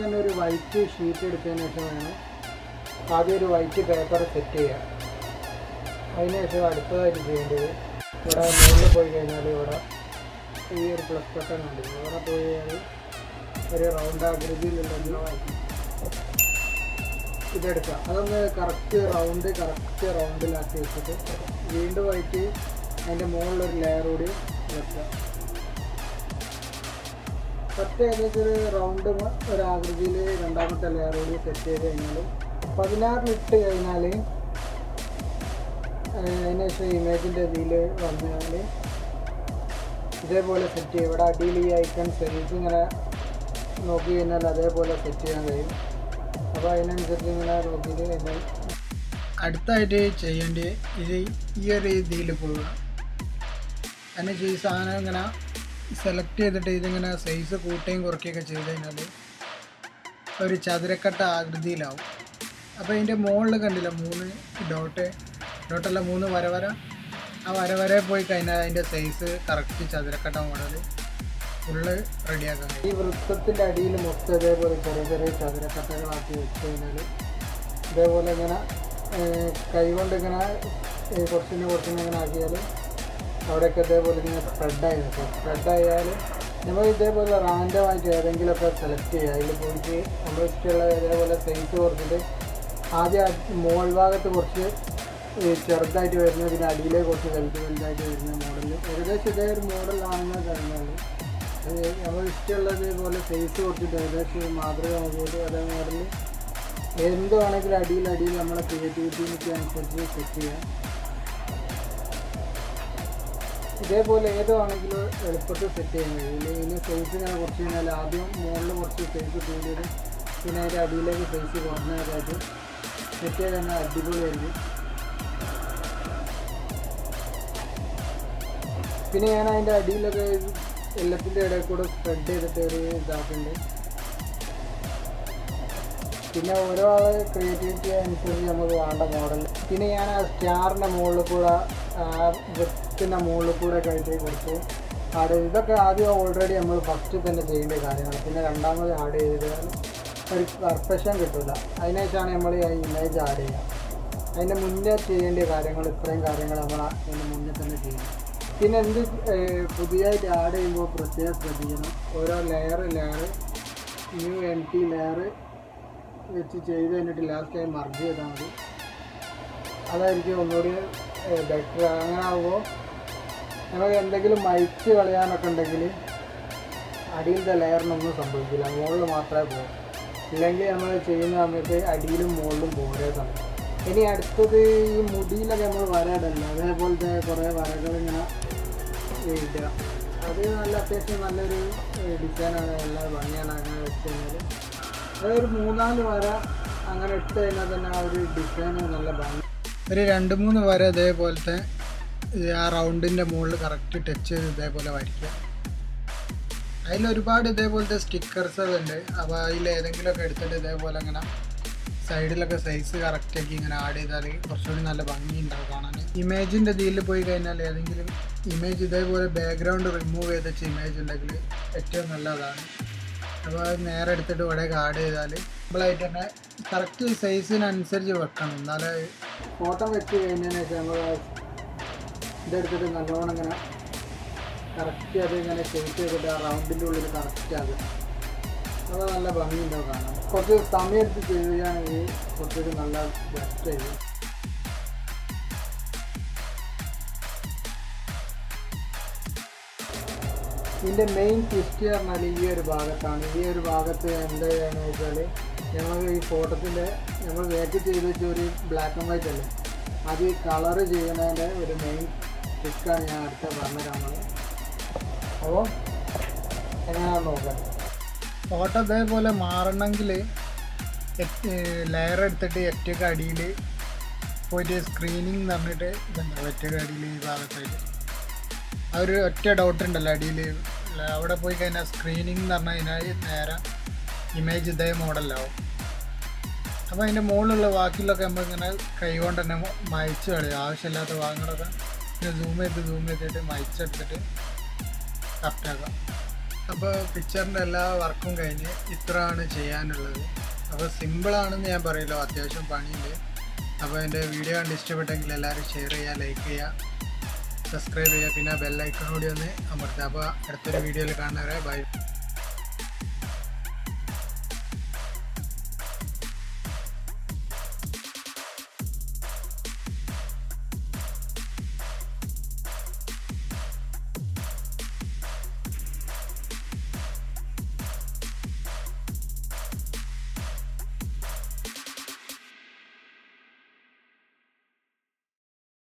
തന്നെ ഒരു white sheet എടുത്തതിന് ശേഷം വേണം ആദ്യം ഒരു വൈറ്റ് പേപ്പർ സെറ്റ് ചെയ്യുക അതിന് ശേഷം അടുത്തതായിട്ട് ചെയ്യേണ്ടത് ഇവിടെ മുകളിൽ പോയി കഴിഞ്ഞാൽ ഇവിടെ ഈ ഒരു പ്ലസ് ബട്ടൺ ഉണ്ട് ഇവിടെ പോയി കഴിഞ്ഞാൽ ഒരു റൗണ്ട് ആകൃതിയിലുള്ള ഇതെടുക്കുക അതൊന്ന് കറക്റ്റ് റൗണ്ട് കറക്റ്റ് റൗണ്ടിലാക്കി വെച്ചിട്ട് വീണ്ടും ആയിട്ട് അതിൻ്റെ മുകളിലൊരു ലെയർ കൂടി വെക്കുക ഫസ്റ്റ് ഏകദേശം ഒരു റൗണ്ട് ഒരു ആകൃതിയിൽ രണ്ടാമത്തെ ലെയർ കൂടി സെറ്റ് ചെയ്ത് കഴിഞ്ഞാൽ പതിനാറിലിട്ട് കഴിഞ്ഞാൽ അതിന് ശേഷം ഇമേജിൻ്റെ ഇതിൽ വന്നാൽ ഇതേപോലെ സെറ്റ് ചെയ്യും ഇവിടെ അടിയിൽ ഈ ഐക്കൺ സൈസ് ഇങ്ങനെ നോക്കി കഴിഞ്ഞാൽ അതേപോലെ സെറ്റ് ചെയ്യാൻ കഴിയും അപ്പോൾ അതിനനുസരിച്ച് ഇങ്ങനെ നോക്കിയിട്ട് കഴിഞ്ഞാൽ അടുത്തായിട്ട് ചെയ്യേണ്ടത് ഇത് ഈ ഒരു രീതിയിൽ പോവുക അതിന് ഈ സാധനം ഇങ്ങനെ സെലക്ട് ചെയ്തിട്ട് ഇതിങ്ങനെ സൈസ് കൂട്ടുകയും കുറയ്ക്കുകയൊക്കെ ചെയ്ത് കഴിഞ്ഞാൽ ഒരു ചതുരക്കട്ട ആകൃതിയിലാവും അപ്പോൾ ഇതിൻ്റെ മുകളിൽ കണ്ടില്ല മൂന്ന് ഡോട്ട് ഡോട്ടല്ല മൂന്ന് വര വര ആ വര വര പോയി കഴിഞ്ഞാൽ അതിൻ്റെ സൈസ് കറക്റ്റ് ചതുരക്കട്ട മോഡൽ ഫുള്ള് റെഡിയാക്കാൻ കഴിയും ഈ വൃത്തത്തിൻ്റെ അടിയിൽ മൊത്തം ഇതേപോലെ ചെറിയ ചെറിയ ചതുരക്കട്ടകളാക്കി വെച്ച് കഴിഞ്ഞാൽ ഇതേപോലെ ഇങ്ങനെ ഏഹ്, കൈകൊണ്ട് ഇങ്ങനെ ഏഹ്, കുറച്ചിനെ കുറച്ചിനെ ഇങ്ങനെ ആക്കിയാൽ അവിടെയൊക്കെ ഇതേപോലെ ഇങ്ങനെ സ്പ്രെഡായി നിൽക്കും സ്പ്രെഡായാൽ നമ്മൾ ഇതേപോലെ റാൻഡമായിട്ട് ഏതെങ്കിലുമൊക്കെ സെലക്ട് ചെയ്യുക അതിൽ പോയിട്ട് നമ്മൾ ഇഷ്ടമുള്ള ഇതേപോലെ സൈസ് കുറച്ചിട്ട് ആദ്യം ആ മോൾ ഭാഗത്ത് കുറച്ച് ഈ ചെറുതായിട്ട് വരുന്ന ഇതിന് അടിയിലെ കുറച്ച് വലുത് വലുതായിട്ട് വരുന്ന മോഡൽ ഏകദേശം ഇതേ ഒരു മോഡലാണെന്ന് കഴിഞ്ഞാൽ അത് നമ്മൾ ഇഷ്ടമുള്ളത് പോലെ സൈസ് കൊടുത്തിട്ട് ഏകദേശം ഒരു മാതൃക നോക്കിയിട്ട് അതേ മോഡൽ എന്ത് വേണമെങ്കിലും അടിയിൽ അടിയിൽ നമ്മളെ ക്രിയേറ്റിവിറ്റിക്ക് അനുസരിച്ച് സെറ്റ് ചെയ്യാം ഇതേപോലെ ഏതാണെങ്കിലും എളുപ്പത്തിൽ സെറ്റ് ചെയ്യാൻ കഴിയില്ല ഇനി സൈസ് ഇങ്ങനെ കുറച്ച് കഴിഞ്ഞാൽ ആദ്യം മുകളിൽ കുറച്ച് സൈസ് കൂടിയത് പിന്നെ അതിൻ്റെ അടിയിലേക്ക് സൈസ് കുറഞ്ഞതായിട്ട് സെറ്റ് ചെയ്ത് തന്നെ അടിപൊളിയായിരിക്കും പിന്നെ ഞാൻ അതിൻ്റെ അടിയിലൊക്കെ എല്ലാത്തിൻ്റെ ഇടയിൽ കൂടെ സ്പ്രെഡ് ചെയ്തിട്ട് ഒരു ഇതാക്കുന്നുണ്ട് പിന്നെ ഓരോ ആളെ ക്രിയേറ്റിവിറ്റി അനുസരിച്ച് നമുക്ക് വേണ്ട മോഡൽ പിന്നെ ഞാൻ ആ സ്റ്റാറിൻ്റെ മുകളിൽ കൂടെ ആ വൃത്തിൻ്റെ മുകളിൽ കൂടെ കയറ്റി കൊടുത്തു ആഡ് ചെയ്തു. ഇതൊക്കെ ആദ്യം ഓൾറെഡി നമ്മൾ ഫസ്റ്റ് തന്നെ ചെയ്യേണ്ട കാര്യങ്ങൾ പിന്നെ രണ്ടാമത് ആഡ് ചെയ്താൽ ഒരു പെർഫെക്ഷൻ കിട്ടില്ല അതിനേശാണ് നമ്മൾ ഈ ഇമേജ് ആഡ് ചെയ്യുക അതിൻ്റെ മുന്നേ ചെയ്യേണ്ട കാര്യങ്ങൾ ഇത്രയും കാര്യങ്ങൾ നമ്മൾ അതിൻ്റെ മുന്നേ തന്നെ ചെയ്യണം പിന്നെ എന്ത് ഏഹ്, പുതിയതായിട്ട് ആഡ് ചെയ്യുമ്പോൾ പ്രത്യേകം ശ്രദ്ധിക്കണം ഓരോ layer layer new M T layer വെച്ച് ചെയ്ത് കഴിഞ്ഞിട്ട് ലാസ്റ്റ് ആയി മർജ് ചെയ്താൽ മതി അതായിരിക്കും ഒന്നുകൂടി ബെറ്റർ അങ്ങനെ ആകുമ്പോൾ നമുക്ക് എന്തെങ്കിലും മൈക്ക് കളയാനൊക്കെ ഉണ്ടെങ്കിൽ അടിയിലത്തെ ലെയറിനൊന്നും സംഭവിക്കില്ല മുകളിൽ മാത്രമേ പോകും ഇല്ലെങ്കിൽ നമ്മൾ ചെയ്യുന്ന സമയത്ത് അടിയിലും മുകളിലും പോരേ സമയം ഇനി അടുത്തത് ഈ മുടിയിലൊക്കെ നമ്മൾ വരയിടല്ല അതേപോലത്തെ കുറേ വരകൾ ഇങ്ങനെ ഇടുക അത് നല്ല അത്യാവശ്യം നല്ലൊരു ഡിസൈനാണ് നല്ല ഭംഗിയാണ് അങ്ങനെ വെച്ച് കഴിഞ്ഞാൽ അതൊരു മൂന്നാല് വര അങ്ങനെ ഇട്ട് കഴിഞ്ഞാൽ തന്നെ ആ ഒരു ഡിസൈൻ നല്ല ഭംഗി ഒരു രണ്ട് മൂന്ന് വര ഇതേപോലത്തെ ഈ ആ റൗണ്ടിൻ്റെ മുകളിൽ കറക്റ്റ് ടച്ച് ചെയ്ത് ഇതേപോലെ വരയ്ക്കുക അതിൽ ഒരുപാട് ഇതേപോലത്തെ സ്റ്റിക്കർസുകളുണ്ട് അപ്പോൾ അതിൽ ഏതെങ്കിലുമൊക്കെ എടുത്തിട്ട് ഇതേപോലെ അങ്ങനെ സൈഡിലൊക്കെ സൈസ് കറക്റ്റ് ആക്കി ഇങ്ങനെ ആഡ് ചെയ്താൽ കുറച്ചുകൂടി നല്ല ഭംഗി ഉണ്ടാവും കാണാൻ ഇമേജിൻ്റെ ഇതിൽ പോയി കഴിഞ്ഞാൽ ഏതെങ്കിലും ഇമേജ് ഇതേപോലെ ബാക്ക്ഗ്രൗണ്ട് റിമൂവ് ചെയ്ത് വെച്ച ഇമേജ് ഉണ്ടെങ്കിൽ ഏറ്റവും നല്ലതാണ് അപ്പോൾ അത് നേരെ എടുത്തിട്ട് ഇവിടേക്ക് ആഡ് ചെയ്താൽ സിമ്പിളായിട്ട് തന്നെ കറക്റ്റ് സൈസിനനുസരിച്ച് വെക്കണം എന്നാലേ ഫോട്ടോ വെച്ച് കഴിഞ്ഞതിന് ശേഷം നമ്മൾ ഇതെടുത്തിട്ട് നല്ലോണം ഇങ്ങനെ കറക്റ്റ് അത് ഇങ്ങനെ ഷേപ്പ് ചെയ്തിട്ട് ആ റൗണ്ടിൻ്റെ ഉള്ളിൽ കറക്റ്റ് ആകും അത് നല്ല ഭംഗിയുണ്ടാവും കാണാൻ കുറച്ച് സമയം എടുത്ത് ചെയ്യുകയാണെങ്കിൽ കുറച്ചൊരു നല്ല ബെസ്റ്റ് ആയിരിക്കും ഇതിൻ്റെ മെയിൻ ട്വിസ്റ്റ് പറഞ്ഞാൽ ഈ ഒരു ഭാഗത്താണ് ഈ ഒരു ഭാഗത്ത് എന്താ ചെയ്യുകയെന്ന് വെച്ചാൽ ഞങ്ങൾ ഈ ഫോട്ടോത്തിൻ്റെ നമ്മൾ വേക്ക് ചെയ്ത് വെച്ച ഒരു ബ്ലാക്ക് ആൻഡ് വൈറ്റ് അല്ലേ അത് കളറ് ചെയ്യുന്നതിൻ്റെ ഒരു മെയിൻ ട്രിക്കാണ് ഞാൻ അടുത്ത പറഞ്ഞുതരാൻ അപ്പോൾ എങ്ങനെയാണെന്ന് നോക്കാം ഫോട്ടോ ഇതേപോലെ മാറണമെങ്കിൽ ലെയർ എടുത്തിട്ട് ഏറ്റവും അടിയിൽ പോയിട്ട് സ്ക്രീനിങ് എന്ന് പറഞ്ഞിട്ട് ഇതുണ്ട് ഏറ്റവും അടിയിൽ ഈ ഭാഗത്തായിട്ട് ആ ഒരു ഒറ്റ ഡൗട്ട് ഉണ്ടല്ലോ അടിയിൽ അവിടെ പോയി കഴിഞ്ഞാൽ സ്ക്രീനിങ് എന്ന് പറഞ്ഞു കഴിഞ്ഞാൽ നേരെ ഇമേജ് ഇതേ മോഡലാവും അപ്പോൾ അതിൻ്റെ മുകളിലുള്ള വാക്കിലൊക്കെ നമ്മൾ ഇങ്ങനെ കൈകൊണ്ട് തന്നെ മയച്ച് കളയും ആവശ്യമില്ലാത്ത ഭാഗങ്ങളൊക്കെ ഇങ്ങനെ സൂം ചെയ്ത് സൂം ചെയ്തിട്ട് മയച്ചെടുത്തിട്ട് കറക്റ്റാക്കാം അപ്പോൾ പിക്ചറിൻ്റെ എല്ലാ വർക്കും കഴിഞ്ഞ് ഇത്രയാണ് ചെയ്യാനുള്ളത് അപ്പോൾ സിമ്പിളാണെന്ന് ഞാൻ പറയല്ലോ അത്യാവശ്യം പണിയുണ്ട് അപ്പോൾ എൻ്റെ വീഡിയോ കണ്ട് ഇഷ്ടപ്പെട്ടെങ്കിൽ എല്ലാവരും ഷെയർ ചെയ്യുക ലൈക്ക് ചെയ്യുക സബ്സ്ക്രൈബ് ചെയ്യുക പിന്നെ ബെല്ലൈക്കൺ കൂടി ഒന്ന് അമർത്തുക അപ്പോൾ അടുത്തൊരു വീഡിയോയിൽ കാണുന്നവരെ ബൈ